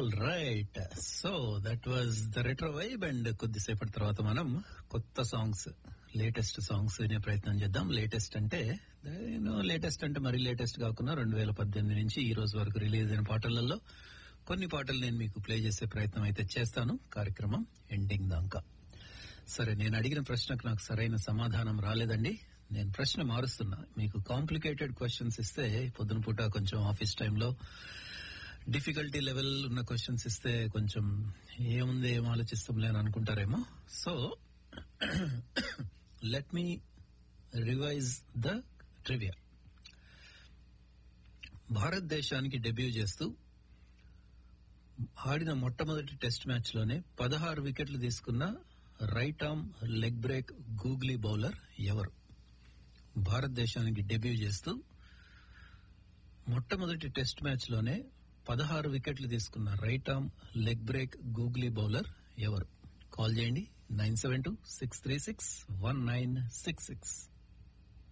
all right so that was the retro vibe and కొద్దిసేపటి తర్వాత మనం కొత్త సాంగ్స్ లేటెస్ట్ సాంగ్స్ వినే ప్రయత్నం చేద్దాం లేటెస్ట్ అంటే లేటెస్ట్ అంటే మరీ లేటెస్ట్ కాకుండా రెండు వేల పద్దెనిమిది నుంచి ఈ రోజు వరకు రిలీజ్ అయిన పాటలలో కొన్ని పాటలు నేను మీకు ప్లే చేసే ప్రయత్నం అయితే చేస్తాను కార్యక్రమం ఎండింగ్ దాకా సరే నేను అడిగిన ప్రశ్నకు నాకు సరైన సమాధానం రాలేదండి నేను ప్రశ్న మారుస్తున్నా మీకు కాంప్లికేటెడ్ క్వశ్చన్స్ ఇస్తే పొద్దున పూట కొంచెం ఆఫీస్ టైంలో డిఫికల్టీ లెవెల్ ఉన్న క్వశ్చన్స్ ఇస్తే కొంచెం ఏముంది ఏం ఆలోచిస్తాంలే అని అనుకుంటారేమో so let me revise the trivia భారతదేశానికి డెబ్యూ చేస్తూ ఆడిన మొట్టమొదటి టెస్ట్ మ్యాచ్ లోనే పదహారు వికెట్లు తీసుకున్న right arm leg break googly bowler ఎవరు భారతదేశానికి డెబ్యూ చేస్తూ మొట్టమొదటి టెస్ట్ మ్యాచ్ లోనే పదహారు వికెట్లు తీసుకున్న right arm leg break googly bowler ఎవరు కాల్ చేయండి nine seven two six three six one nine six six